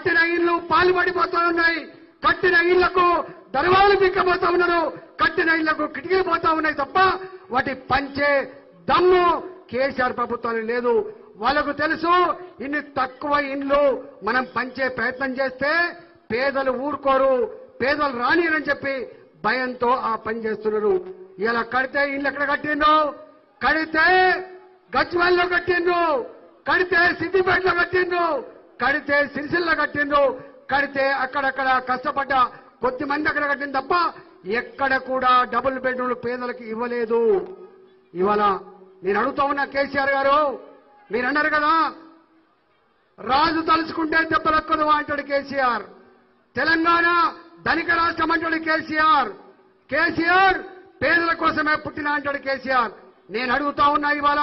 కట్టిన ఇళ్లు పాల్పడిపోతూ ఉన్నాయి కట్టిన ఇళ్లకు దర్వాలు బిక్కబోతా ఉన్నారు కట్టిన ఇళ్లకు కిటికీలు పోతా ఉన్నాయి తప్ప వాటి పంచే దమ్ము కేసీఆర్ ప్రభుత్వానికి లేదు వాళ్ళకు తెలుసు ఇన్ని తక్కువ ఇండ్లు మనం పంచే ప్రయత్నం చేస్తే పేదలు ఊరుకోరు పేదలు రానియరని చెప్పి భయంతో ఆ పని చేస్తున్నారు ఇలా కడితే ఇల్లు ఎక్కడ కట్టిండ్రు కడితే గజ్వల్లో కట్టిండ్రు కడితే సిద్దిపేటలో కట్టిండ్రు కడితే సిరిసిల్ల కట్టిండ్రు కడితే అక్కడక్కడ కష్టపడ్డ కొద్ది మంది అక్కడ కట్టింది తప్ప ఎక్కడ కూడా డబుల్ బెడ్రూమ్లు పేదలకు ఇవ్వలేదు ఇవాళ నేను అడుగుతా ఉన్నా కేసీఆర్ గారు మీరు అన్నారు కదా రాజు తలుచుకుంటే దెబ్బలెక్కదు అంటాడు కేసీఆర్ తెలంగాణ ధనిక రాష్ట్రం అంటాడు కేసీఆర్ కేసీఆర్ పేదల కోసమే పుట్టిన అంటాడు కేసీఆర్ నేను అడుగుతా ఉన్నా ఇవాళ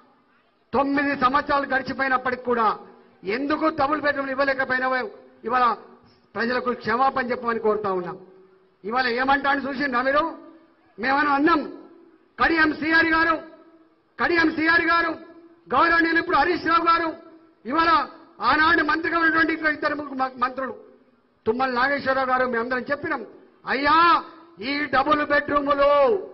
తొమ్మిది సంవత్సరాలు గడిచిపోయినప్పటికి కూడా ఎందుకు డబుల్ బెడ్రూమ్లు ఇవ్వలేకపోయినావో ఇవాళ ప్రజలకు క్షమాపణ చెప్పమని కోరుతా ఉన్నాం ఇవాళ ఏమంటాను చూసిండ్రా మీరు మేమని అన్నాం కడియం సిఆర్ గారు కడియం సిఆర్ గారు గౌరవనీయులు ఇప్పుడు హరీష్ రావు గారు ఇవాళ ఆనాడు మంత్రిగా ఉన్నటువంటి ఇంకా ఇద్దరు ముగ్గురు మ- మంత్రులు తుమ్మల నాగేశ్వరరావు గారు మేమందరం చెప్పినాం అయ్యా ఈ డబుల్ బెడ్రూములు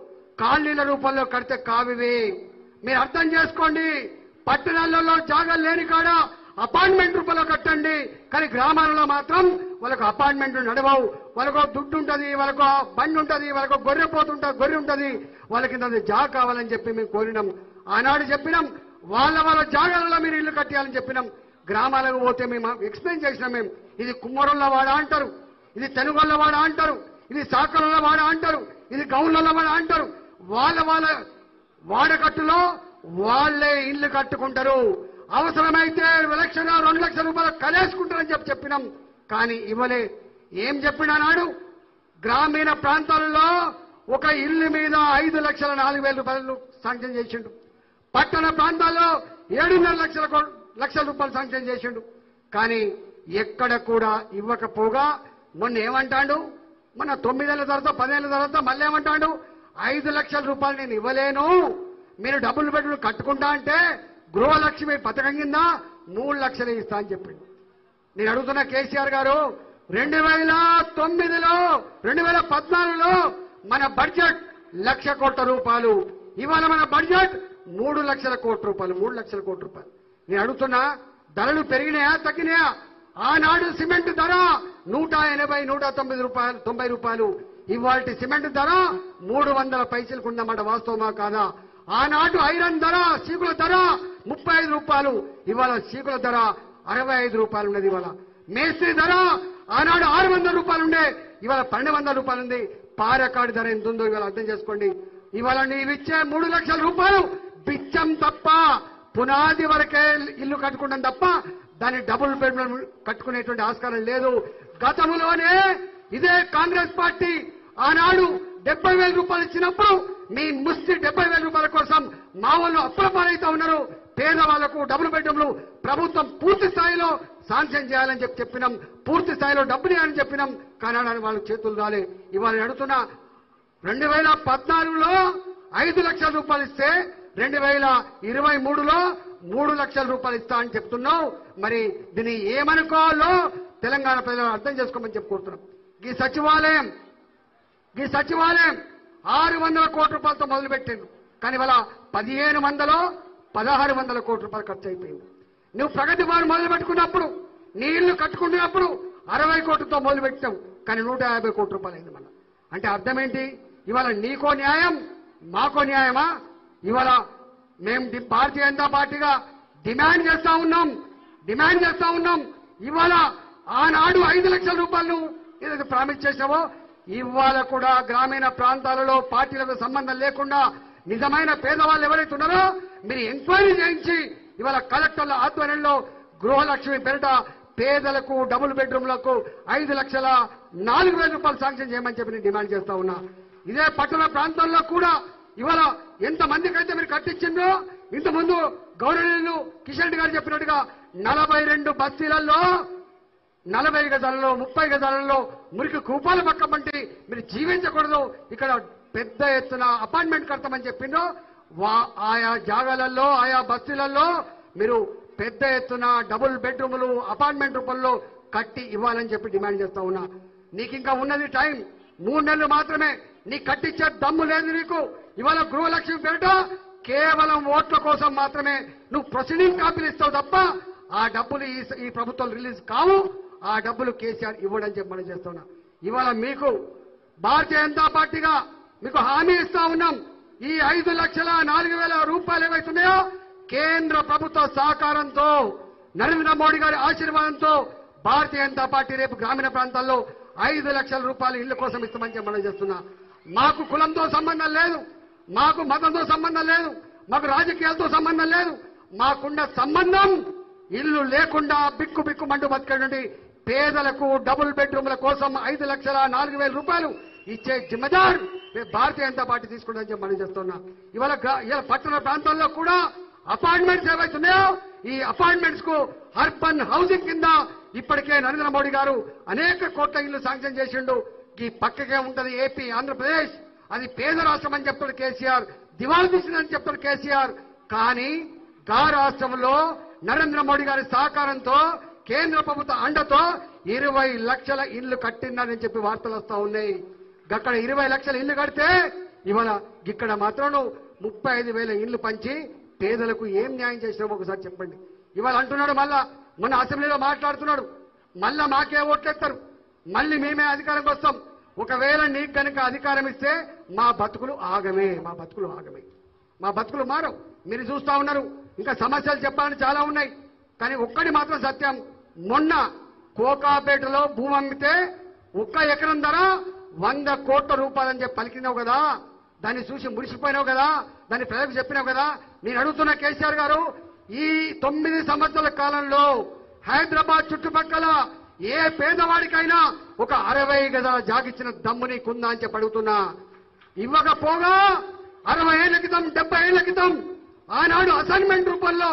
కాలనీల రూపంలో కడితే కావివి మీరు అర్థం చేసుకోండి పట్టణాలలో జాగాలు లేని కాడ అపార్ట్మెంట్ రూపంలో కట్టండి కానీ గ్రామాలలో మాత్రం వాళ్ళకు అపార్ట్మెంట్లు నడవవు వాళ్ళకు దుడ్డు ఉంటది వాళ్ళకు బండి ఉంటది వాళ్ళకు గొర్రె పోతుంటది గొర్రె ఉంటది వాళ్ళకి ఇంత జాగా కావాలని చెప్పి మేము కోరినాం ఆనాడు చెప్పినాం వాళ్ళ వాళ్ళ జాగాలలో మీరు ఇల్లు కట్టేయాలని చెప్పినాం గ్రామాలకు పోతే మేము ఎక్స్ప్లెయిన్ చేసినాం మేము ఇది కుమ్మరుల వాడ అంటారు ఇది తెనుగొల్ల వాడ అంటారు ఇది సాకరుల వాడ అంటారు ఇది గౌన్ల వాడ అంటారు వాళ్ళ వాళ్ళ వాడకట్టులో వాళ్ళే ఇల్లు కట్టుకుంటారు అవసరమైతే లక్షల రెండు లక్షల రూపాయలు కలేసుకుంటారని చెప్పి చెప్పినాం కానీ ఇవ్వలే ఏం చెప్పినా నాడు గ్రామీణ ప్రాంతాలలో ఒక ఇల్లు మీద ఐదు లక్షల నాలుగు వేల రూపాయలు శాంక్షన్ చేసిండు పట్టణ ప్రాంతాల్లో ఏడున్నర లక్షల కో- లక్షల రూపాయలు శాంక్షన్ చేసిండు కానీ ఎక్కడ కూడా ఇవ్వకపోగా మొన్న ఏమంటాడు మొన్న తొమ్మిదేళ్ల తర్వాత పదేళ్ల తర్వాత మళ్ళీ ఏమంటాడు ఐదు లక్షల రూపాయలు నేను ఇవ్వలేను మీరు డబ్బులు పెట్టుకుని కట్టుకుంటా అంటే గృహలక్ష్మి పథకం కింద మూడు లక్షలు ఇస్తా అని చెప్పిండు నేను అడుగుతున్న కేసీఆర్ గారు రెండు వేల తొమ్మిదిలో రెండు వేల పద్నాలుగులో మన బడ్జెట్ లక్ష కోట్ల రూపాయలు ఇవాళ మన బడ్జెట్ మూడు లక్షల కోట్ల రూపాయలు మూడు లక్షల కోట్ల రూపాయలు నేను అడుగుతున్నా ధరలు పెరిగినాయా తగ్గినాయా ఆనాడు సిమెంట్ ధర నూట ఎనభై నూట తొమ్మిది రూపాయలు తొంభై రూపాయలు ఇవాళ సిమెంట్ ధర మూడు వందల పైసలకు ఉందన్నమాట వాస్తవమా కాదా ఆనాడు ఐరన్ ధర సీకుల ధర ముప్పై ఐదు రూపాయలు ఇవాళ సీకుల ధర అరవై ఐదు రూపాయలు ఉన్నది ఇవాళ మేస్త్రి ధర ఆనాడు ఆరు వందల రూపాయలు ఉండే ఇవాళ పన్నెండు వందల రూపాయలు ఉంది పారకాడి ధర ఎంత ఉందో ఇవాళ అర్థం చేసుకోండి ఇవాళ నీవిచ్చే మూడు లక్షల రూపాయలు బిచ్చం తప్ప పునాది వరకే ఇల్లు కట్టుకుంటాం తప్ప దాన్ని డబుల్ బెడ్రూమ్ కట్టుకునేటువంటి ఆస్కారం లేదు గతంలోనే ఇదే కాంగ్రెస్ పార్టీ ఆనాడు డెబ్బై వేల రూపాయలు ఇచ్చినప్పుడు మీ ముస్తి డెబ్బై వేల రూపాయల కోసం మా వాళ్ళు అప్పుల పాలైతే ఉన్నారు పేదవాళ్లకు డబుల్ బెడ్రూమ్లు ప్రభుత్వం పూర్తి స్థాయిలో శాంక్షన్ చేయాలని చెప్పి చెప్పినాం పూర్తి స్థాయిలో డబ్బులు ఇవ్వాలని చెప్పినాం కానీ వాళ్ళ చేతులు రాలే ఇవాళ నేను అడుగుతున్నా రెండు వేల పద్నాలుగులో ఐదు లక్షల రూపాయలు ఇస్తే రెండు వేల ఇరవై మూడులో మూడు లక్షల రూపాయలు ఇస్తా అని చెప్తున్నావు మరి దీన్ని ఏమనుకోవాలో తెలంగాణ ప్రజలు అర్థం చేసుకోమని చెప్పి కోరుతున్నాం ఈ సచివాలయం ఈ సచివాలయం ఆరు వందల కోట్ల రూపాయలతో మొదలుపెట్టిండు కానీ ఇవాళ పదిహేను వందలో పదహారు వందల కోట్ల రూపాయలు ఖర్చు అయిపోయింది నువ్వు ప్రగతి వారు మొదలు పెట్టుకున్నప్పుడు నీ ఇల్లు కట్టుకుంటున్నప్పుడు అరవై కోట్లతో మొదలు పెట్టావు కానీ నూట యాభై కోట్ల రూపాయలు అయింది మళ్ళా అంటే అర్థం ఏంటి ఇవాళ నీకో న్యాయం మాకో న్యాయమా ఇవాళ మేము డి- భారతీయ జనతా పార్టీగా డిమాండ్ చేస్తా ఉన్నాం డిమాండ్ చేస్తా ఉన్నాం ఇవాళ ఆనాడు ఐదు లక్షల రూపాయలు ఏదైతే ప్రామిస్ చేసావో ఇవాళ కూడా గ్రామీణ ప్రాంతాలలో పార్టీలకు సంబంధం లేకుండా నిజమైన పేదవాళ్ళు ఎవరైతే ఉన్నారో మీరు ఎంక్వైరీ చేయించి ఇవాళ కలెక్టర్ల ఆధ్వర్యంలో గృహలక్ష్మి పేరిట పేదలకు డబుల్ బెడ్రూమ్లకు ఐదు లక్షల నాలుగు వేల రూపాయలు శాంక్షన్ చేయమని చెప్పి నేను డిమాండ్ చేస్తా ఉన్నా ఇదే పట్టణ ప్రాంతాల్లో కూడా ఇవాళ ఎంత మందికి అయితే మీరు కట్టించిందో ఇంతకుముందు గౌరవనీయులు కిషన్ రెడ్డి గారు చెప్పినట్టుగా నలభై రెండు బస్తీలలో నలభై గజాలలో ముప్పై గజాలలో మురికి కూపాలు పక్కమంటే మీరు జీవించకూడదు ఇక్కడ పెద్ద ఎత్తున అపార్ట్మెంట్ కడతామని చెప్పిండ్రు వా- ఆయా జాగాలలో ఆయా బస్తీలలో మీరు పెద్ద ఎత్తున డబుల్ బెడ్రూములు అపార్ట్మెంట్ రూపంలో కట్టి ఇవ్వాలని చెప్పి డిమాండ్ చేస్తా ఉన్నా నీకు ఇంకా ఉన్నది టైం మూడు నెలలు మాత్రమే నీ కట్టించే దమ్ము లేదు నీకు ఇవాళ గృహలక్ష్మి పేరిట కేవలం ఓట్ల కోసం మాత్రమే నువ్వు ప్రొసీడింగ్ కాపీలు ఇస్తావు తప్ప ఆ డబ్బులు ఈ ఈ ప్రభుత్వం రిలీజ్ కావు ఆ డబ్బులు కేసీఆర్ ఇవ్వడని చెప్పి మనం చేస్తున్నా ఇవాళ మీకు భారతీయ జనతా పార్టీగా మీకు హామీ ఇస్తా ఉన్నాం ఈ ఐదు లక్షల నాలుగు వేల రూపాయలు ఏవైతున్నాయో కేంద్ర ప్రభుత్వ సహకారంతో నరేంద్ర మోడీ గారి ఆశీర్వాదంతో భారతీయ జనతా పార్టీ రేపు గ్రామీణ ప్రాంతాల్లో ఐదు లక్షల రూపాయలు ఇళ్ల కోసం ఇస్తామని చెప్పి మనం చేస్తున్నా మాకు కులంతో సంబంధం లేదు మాకు మతంతో సంబంధం లేదు మాకు రాజకీయాలతో సంబంధం లేదు మాకున్న సంబంధం ఇల్లు లేకుండా బిక్కు బిక్కు మండు బతికేటువంటి పేదలకు డబుల్ బెడ్రూమ్ల కోసం ఐదు లక్షల నాలుగు వేల రూపాయలు ఇచ్చే జిమ్మదార్ రేపు భారతీయ జనతా పార్టీ తీసుకుంటుందని చెప్పి మనం చేస్తున్నా ఇవాళ గ్రా- ఇవాళ పట్టణ ప్రాంతాల్లో కూడా అపార్ట్మెంట్స్ ఏవైతున్నాయో ఈ అపార్ట్మెంట్స్ కు అర్బన్ హౌసింగ్ కింద ఇప్పటికే నరేంద్ర మోడీ గారు అనేక కోట్ల ఇల్లు శాంక్షన్ చేసిండు ఈ పక్కకే ఉంటది ఏపీ ఆంధ్రప్రదేశ్ అది పేద రాష్ట్రం అని చెప్తాడు కేసీఆర్ దివాళ తీసిందని చెప్తాడు కేసీఆర్ కానీ గా రాష్ట్రంలో నరేంద్ర మోడీ గారి సహకారంతో కేంద్ర ప్రభుత్వ అండతో ఇరవై లక్షల ఇల్లు కట్టిందని చెప్పి వార్తలు వస్తా ఉన్నాయి అక్కడ ఇరవై లక్షల ఇల్లు కడితే ఇవాళ ఇక్కడ మాత్రం ముప్పై ఐదు వేల ఇల్లు పంచి పేదలకు ఏం న్యాయం చేసినామో ఒకసారి చెప్పండి ఇవాళ అంటున్నాడు మళ్ళా మన అసెంబ్లీలో మాట్లాడుతున్నాడు మళ్ళా మాకే ఓట్లేస్తారు మళ్ళీ మేమే అధికారంకి వస్తాం ఒకవేళ నీకు కనుక అధికారం ఇస్తే మా బతుకులు ఆగమే మా బతుకులు ఆగమే మా బతుకులు మారవు మీరు చూస్తా ఉన్నారు ఇంకా సమస్యలు చెప్పాలని చాలా ఉన్నాయి కానీ ఒక్కటి మాత్రం సత్యం మొన్న కోకాపేటలో భూమి అమ్మితే ఒక్క ఎకరం ధర వంద కోట్ల రూపాయలని చెప్పి పలికినావు కదా దాన్ని చూసి మురిసిపోయినావు కదా దాన్ని ప్రజలకు చెప్పినావు కదా నేను అడుగుతున్న కేసీఆర్ గారు ఈ తొమ్మిది సంవత్సరాల కాలంలో హైదరాబాద్ చుట్టుపక్కల ఏ పేదవాడికైనా ఒక అరవై గదాల జాగిచ్చిన దమ్ము నీకుందా అని చెప్పి అడుగుతున్నా ఇవ్వకపోగా అరవై ఏళ్ల క్రితం డెబ్బై ఏళ్ల క్రితం ఆనాడు అసైన్మెంట్ రూపంలో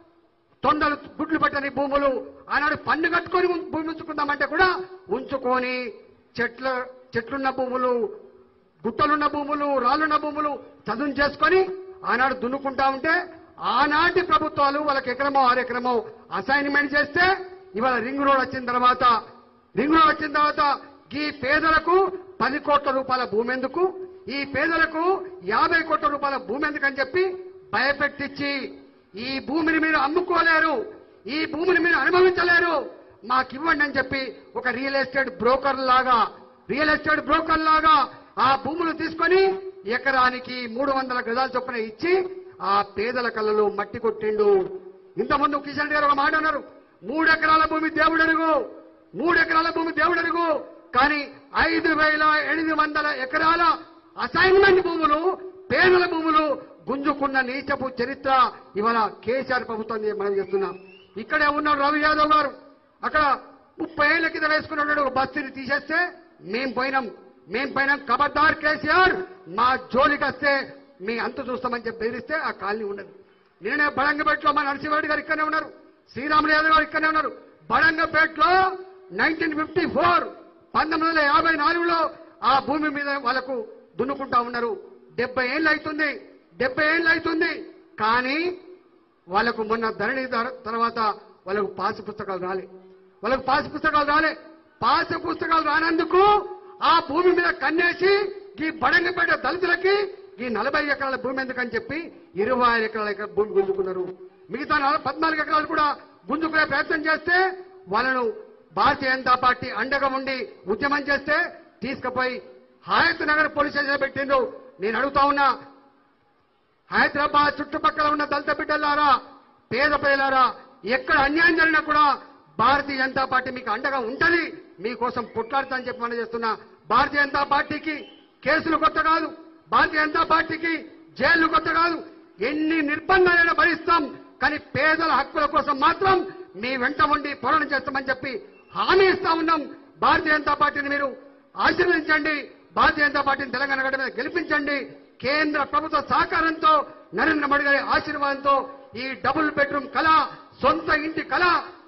తొండలు గుడ్లు పట్టని భూములు ఆనాడు పన్ను కట్టుకొని ఉం- భూమి ఉంచుకుందామంటే కూడా ఉంచుకొని చెట్ల చెట్లున్న భూములు గుట్టలున్న భూములు రాళ్ళున్న భూములు చదును చేసుకొని ఆనాడు దున్నుకుంటా ఉంటే ఆనాటి ప్రభుత్వాలు వాళ్ళకి ఎకరమో ఆరు ఎకరమో అసైన్మెంట్ చేస్తే ఇవాళ రింగ్ రోడ్ వచ్చిన తర్వాత రింగ్ రోడ్ వచ్చిన తర్వాత ఈ పేదలకు పది కోట్ల రూపాయల భూమి ఎందుకు ఈ పేదలకు యాభై కోట్ల రూపాయల భూమి ఎందుకని చెప్పి భయపెట్టించి ఈ భూమిని మీరు అమ్ముకోలేరు ఈ భూమిని మీరు అనుభవించలేరు మాకు ఇవ్వండి అని చెప్పి ఒక రియల్ ఎస్టేట్ బ్రోకర్ లాగా రియల్ ఎస్టేట్ బ్రోకర్ లాగా ఆ భూములు తీసుకొని ఎకరానికి మూడు వందల గజాల చొప్పున ఇచ్చి ఆ పేదల కళ్ళలో మట్టి కొట్టిండు ఇంతకుముందు కిషన్ రెడ్డి గారు ఒక మాట అన్నారు మూడు ఎకరాల భూమి దేవుడరుగు మూడు ఎకరాల భూమి దేవుడరుగు కానీ ఐదు వేల ఎనిమిది వందల ఎకరాల అసైన్మెంట్ భూములు పేదల భూములు గుంజుకున్న నీచపు చరిత్ర ఇవాళ కేసీఆర్ ప్రభుత్వం మనం చేస్తున్నాం ఇక్కడే ఉన్నాడు రవి యాదవ్ గారు అక్కడ ముప్పై ఏళ్ల కింద వేసుకున్నాడు ఒక బస్తీని తీసేస్తే మేం పోయినాం మేం పోయినాం కబద్దార్ కేసీఆర్ మా జోలికి వస్తే మీ అంతు చూస్తామని చెప్పి బెదిరిస్తే ఆ కాలనీ ఉండదు నేనే బడంగపేటలో మా నరసింహారెడ్డి గారు ఇక్కడనే ఉన్నారు శ్రీరాములు యాదవ్ గారు ఇక్కడనే ఉన్నారు బడంగపేటలో నైన్టీన్ ఫిఫ్టీ ఫోర్ పంతొమ్మిది వందల యాభై నాలుగులో ఆ భూమి మీద వాళ్ళకు దున్నుకుంటా ఉన్నారు డెబ్బై ఏళ్ళు అవుతుంది డెబ్బై ఏళ్ళు అవుతుంది కానీ వాళ్ళకు మొన్న ధరణి తర- తర్వాత వాళ్ళకు పాస్ పుస్తకాలు రాలే వాళ్ళకు పాస్ పుస్తకాలు రాలే పాస్ పుస్తకాలు రానందుకు ఆ భూమి మీద కన్నేసి ఈ బడంగపేట దళితులకి ఈ నలభై ఎకరాల భూమి ఎందుకని చెప్పి ఇరవై ఆరు ఎకరాల ఎకర భూమి గుంజుకున్నారు మిగతా నల- పద్నాలుగు ఎకరాలు కూడా గుంజుకునే ప్రయత్నం చేస్తే వాళ్ళను భారతీయ జనతా పార్టీ అండగా ఉండి ఉద్యమం చేస్తే తీసుకుపోయి హాయత్ నగర్ పోలీస్ స్టేషన్ పెట్టిండు నేను అడుగుతా ఉన్నా హైదరాబాద్ చుట్టుపక్కల ఉన్న దళిత బిడ్డలారా పేద ప్రజలారా ఎక్కడ అన్యాయం జరిగినా కూడా భారతీయ జనతా పార్టీ మీకు అండగా ఉంటది మీకోసం పుట్లాడుతా అని చెప్పి మనం చేస్తున్నా భారతీయ జనతా పార్టీకి కేసులు కొత్త కాదు భారతీయ జనతా పార్టీకి జైళ్లు కొత్త కాదు ఎన్ని నిర్బంధాలైనా భరిస్తాం కానీ పేదల హక్కుల కోసం మాత్రం మీ వెంట ఉండి పోరాటం చేస్తామని చెప్పి హామీ ఇస్తా ఉన్నాం భారతీయ జనతా పార్టీని మీరు ఆశీర్వదించండి భారతీయ జనతా పార్టీని తెలంగాణ గడ్డ మీద గెలిపించండి కేంద్ర ప్రభుత్వ సహకారంతో నరేంద్ర మోడీ గారి ఆశీర్వాదంతో ఈ డబుల్ బెడ్రూమ్ కళ సొంత ఇంటి కళ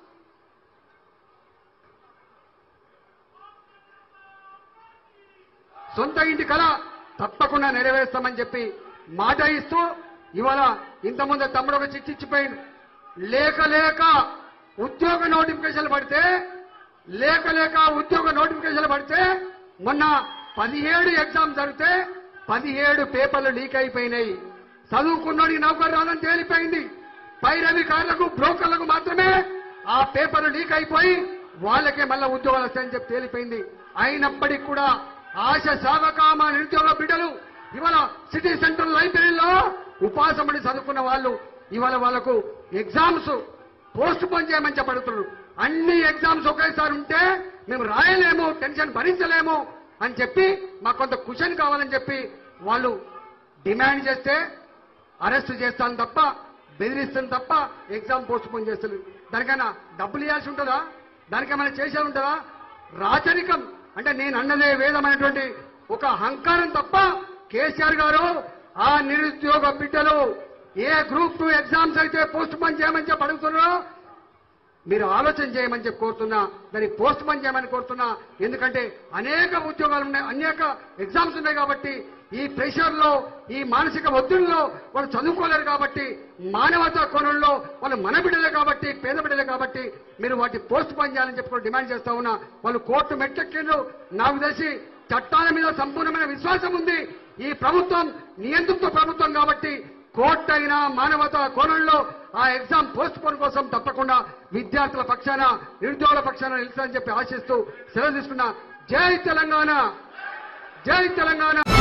సొంత ఇంటి కళ తప్పకుండా నెరవేరుస్తామని చెప్పి మాట ఇస్తూ ఇవాళ ఇంతకుముందు తమ్ముడు ఒక చిట్టి ఇచ్చిపోయింది లేక లేక ఉద్యోగ నోటిఫికేషన్లు పడితే లేక లేక ఉద్యోగ నోటిఫికేషన్లు పడితే మొన్న పదిహేడు ఎగ్జామ్ జరిగితే పదిహేడు పేపర్లు లీక్ అయిపోయినాయి చదువుకున్నోడికి నౌకరు రాదని తేలిపోయింది పైరవికారులకు బ్రోకర్లకు మాత్రమే ఆ పేపర్లు లీక్ అయిపోయి వాళ్ళకే మళ్ళా ఉద్యోగాలు వస్తాయని చెప్పి తేలిపోయింది అయినప్పటికీ కూడా ఆశ సాగకామ నిరుద్యోగ బిడ్డలు ఇవాళ సిటీ సెంట్రల్ లైబ్రరీలో ఉపాసమని చదువుకున్న వాళ్ళు ఇవాళ వాళ్ళకు ఎగ్జామ్స్ పోస్ట్ పోన్ చేయమని చెప్పడుతున్నారు అన్ని ఎగ్జామ్స్ ఒకేసారి ఉంటే మేము రాయలేము టెన్షన్ భరించలేము అని చెప్పి మాకు కొంత కుషన్ కావాలని చెప్పి వాళ్ళు డిమాండ్ చేస్తే అరెస్ట్ చేస్తాను తప్ప బెదిరిస్తాను తప్ప ఎగ్జామ్ పోస్ట్ పోన్ చేస్తారు దానికైనా డబ్బులు ఇవ్వాల్సి ఉంటుందా దానికేమైనా చేసేది ఉంటుందా రాచరికం అంటే నేను అన్నదే వేదమైనటువంటి ఒక అహంకారం తప్ప కేసీఆర్ గారు ఆ నిరుద్యోగ బిడ్డలు ఏ గ్రూప్ టూ ఎగ్జామ్స్ అయితే పోస్ట్ పోన్ చేయమని చెప్పి అడుగుతున్నారో మీరు ఆలోచన చేయమని చెప్పి కోరుతున్నా దాన్ని పోస్ట్ పోన్ చేయమని కోరుతున్నా ఎందుకంటే అనేక ఉద్యోగాలు ఉన్నాయి అనేక ఎగ్జామ్స్ ఉన్నాయి కాబట్టి ఈ ప్రెషర్ లో ఈ మానసిక ఒత్తిడిలో వాళ్ళు చదువుకోలేరు కాబట్టి మానవతా కోణంలో వాళ్ళు మన బిడ్డలే కాబట్టి పేద బిడ్డలే కాబట్టి మీరు వాటి పోస్ట్ పోన్ చేయాలని చెప్పి కూడా డిమాండ్ చేస్తా ఉన్నా వాళ్ళు కోర్టు మెట్లెక్కిండ్రు నాకు తెలిసి చట్టాల మీద సంపూర్ణమైన విశ్వాసం ఉంది ఈ ప్రభుత్వం నియంతృత్వ ప్రభుత్వం కాబట్టి కోర్టు అయినా మానవతా కోణంలో ఆ ఎగ్జామ్ పోస్ట్ పోన్ కోసం తప్పకుండా విద్యార్థుల పక్షాన నిరుద్యోగుల పక్షాన నిలుస్తారని చెప్పి ఆశిస్తూ సెలవు తీసుకున్నా జై తెలంగాణ జై తెలంగాణ